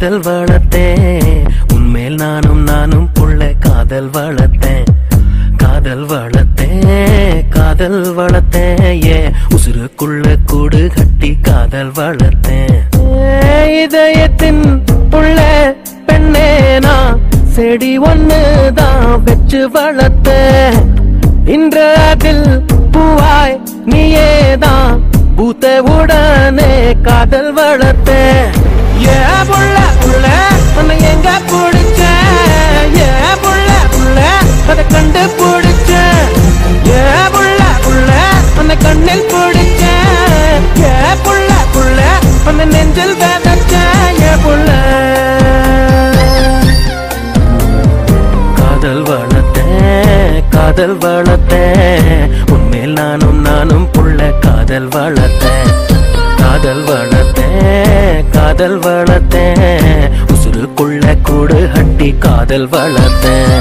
காதல் வளர்த்தேன் உன்மேல் நானும் நானும் புள்ள காதல் வளர்த்தேன் காதல் வளர்த்தேன் காதல் வளர்த்தேன் ஏ உசுருக்குள்ள கூடு கட்டி காதல் வளர்த்தேன் ஏ, இதயத்தின் புள்ள பெண்ணே நான் செடி ஒண்ணுதான் வச்சு வளர்த்தேன் இன்று அதில் பூவாய் நீயேதான் பூத்த உடனே காதல் வளர்த்தேன் ஏ புள்ள புள்ள உன்னை எங்க பிடிச்ச ஏ புள்ள புள்ள அதை கண்டு பிடிச்ச ஏ புள்ள புள்ள உன்னை கண்ணில் பிடிச்ச ஏ புள்ள புள்ள உன்னை நெஞ்சில் விதைச்ச ஏ புள்ள காதல் வளர்த்தேன் காதல் வளர்த்தேன் உன்மேல் நானும் நானும் புள்ள காதல் வளர்த்தேன் காதல் வளர்த்தேன் காதல் வளர்த்தேன் உசுருக்குள்ள கூடு ஹட்டி காதல் வளர்த்தேன்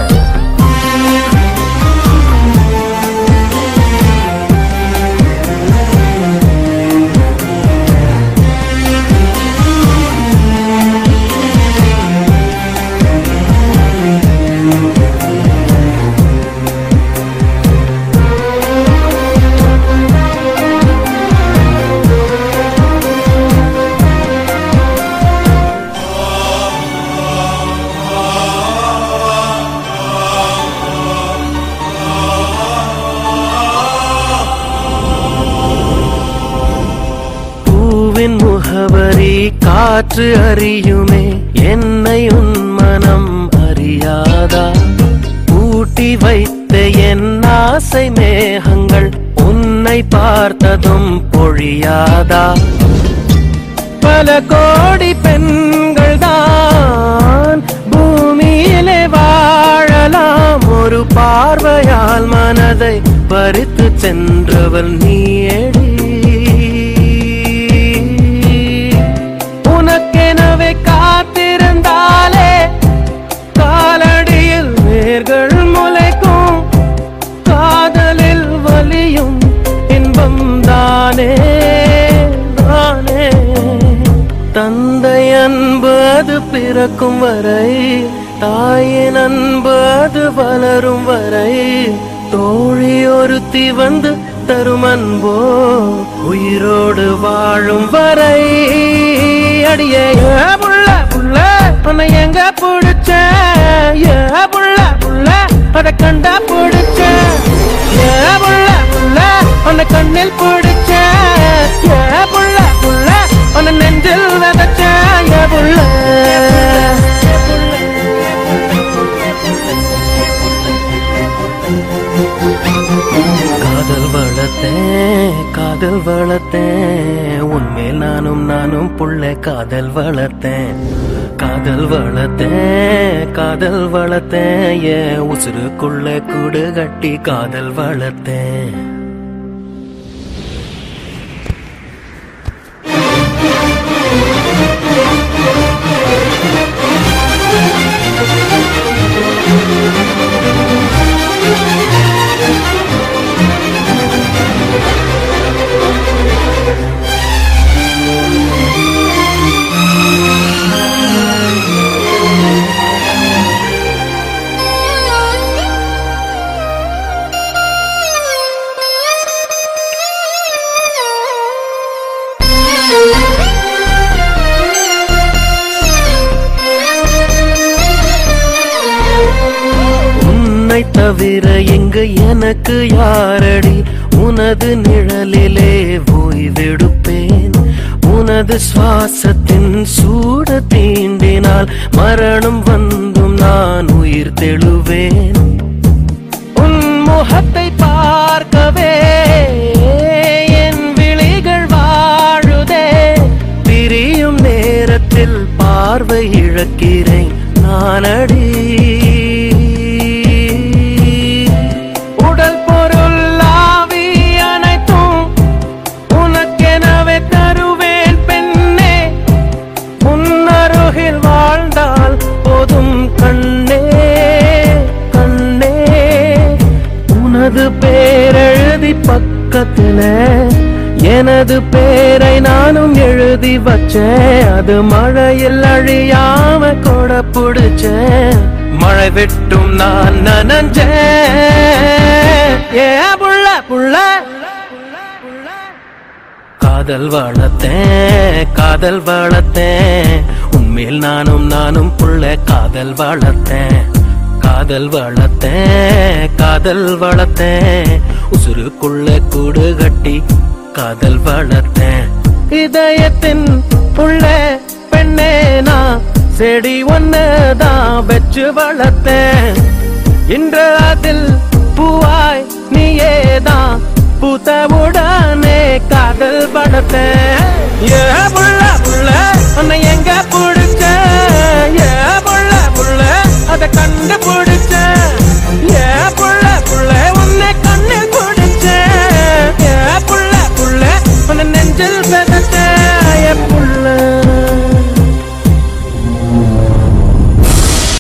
பூவின் முகவரி காற்று அறியுமே என்னை உன் மனம் அறியாதா பூட்டி வைத்த என் ஆசை மேகங்கள் உன்னை பார்த்ததும் பொழியாதா பல கோடி பெண்கள் தான் பூமியிலே வாழலாம் ஒரு பார்வையால் மனதை பறித்து சென்றவள் நீயடி உனக்கெனவே காத்திருந்தாலே காலடியில் வேர்கள் முளைக்கும் காதலில் வலியும் இன்பம் தானே தானே தந்தை அன்பு அது பிறக்கும் வரை தாயின் அன்பு அது வளரும் வரை தோழி ஒருத்தி வந்து தரும் அன்போ உயிரோடு வாழும் வரை அடியே ஏ புள்ள புள்ள உன்னை எங்க பிடிச்ச ஏ புள்ள புள்ள அத கண்டா பிடிச்ச ஏ புள்ள புள்ள உன்னை கண்ணில் பிடிச்ச ஏ புள்ள புள்ள உன்னை நெஞ்சில் விதைச்ச ஏ புள்ள காதல் வளர்த்தேன் காதல் வளர்த்தேன் உன்மேல் நானும் நானும் புள்ள காதல் வளர்த்தேன் காதல் வளர்த்தேன் காதல் வளர்த்தேன் ஏ உசுருக்குள்ள கூடு கட்டி காதல் வளர்த்தேன் உன்னை தவிர எங்கு எனக்கு யாரடி உனது நிழலிலே ஓய்வெடுப்பேன் உனது சுவாசத்தின் சூட தீண்டினால் மரணம் வந்தும் நான் உயிர் தெழுவேன் உன் முகத்தை பார்க்கவே என் விழிகள் வாழுதே பிரியும் நேரத்தில் பார்வை இழக்கிறேன் நானடி உடல் பொருள் ஆவி அனைத்தும் உனக்கெனவே தருவேன் பெண்ணே உன்னருகில் வாழ்ந்தால் போதும் கண்ணே கண்ணே உனது பேரெழுதி பக்கத்துல எனது பேரை நானும் எழுதி வச்சேன் அது மழையில் அழியாம கொட புடிச்சேன் மழை விட்டும் நான் நனஞ்சேன் ஏ புள்ள புள்ள காதல் வளர்த்தேன் காதல் வளர்த்தேன் உண்மையில் நானும் நானும் புள்ள காதல் வளர்த்தேன் காதல் வளர்த்தேன் காதல் வளர்த்தேன் உசுருக்குள்ள கூடு கட்டி காதல் வளர்த்தேன் இதயத்தின் புள்ள பெண்ணே நான் செடி ஒன்னதான் வச்சு வளர்த்தேன் இன்று அதில் பூவாய் நீயேதான் பூத்தவுடனே காதல் படத்தேன் ஏ புள்ள புள்ள உன்னை எங்க புடிச்ச